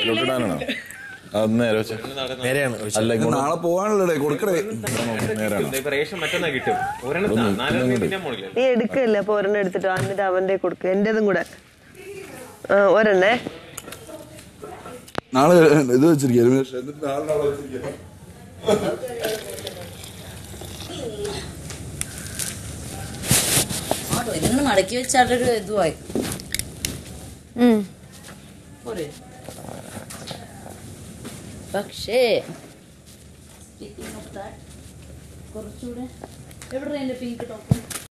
അതിലോട്ടിടാനാണോ അത് നേരെ വെച്ച നേരെയാണ് അല്ല ഇങ്ങോട്ട് നാളെ പോവാണല്ലേ കൊടുക്കണേ നേരാണോ ഇപ്പൊ റേഷൻ മറ്റന്നാ കിട്ടും ഒരെണ്ണം നാലെണ്ണം പിന്നെ മോളില്ല നീ എടുക്കല്ലേ അപ്പൊ ഒരെണ്ണം എടുത്തിട്ട് വാ, എന്നിട്ട് അവന്റെ കൊടുക്കുക എന്റേതും കൂടെ ആ ഒരെണ്ണേ നാളെ ഇത് വെച്ചിരിക്കും എലിമിനേഷൻ എന്നിട്ട് നാളെ നാളെ വെച്ചിരിക്കും ആട്ടോ ഇതൊന്ന് മടക്കി വെച്ചാട്ടൊരു ഇതുമായി പോരെ പക്ഷേ speaking of that, കുറച്ചുകൂടെ എവിടെ എന്റെ പിങ്ക് ടോപ്പ്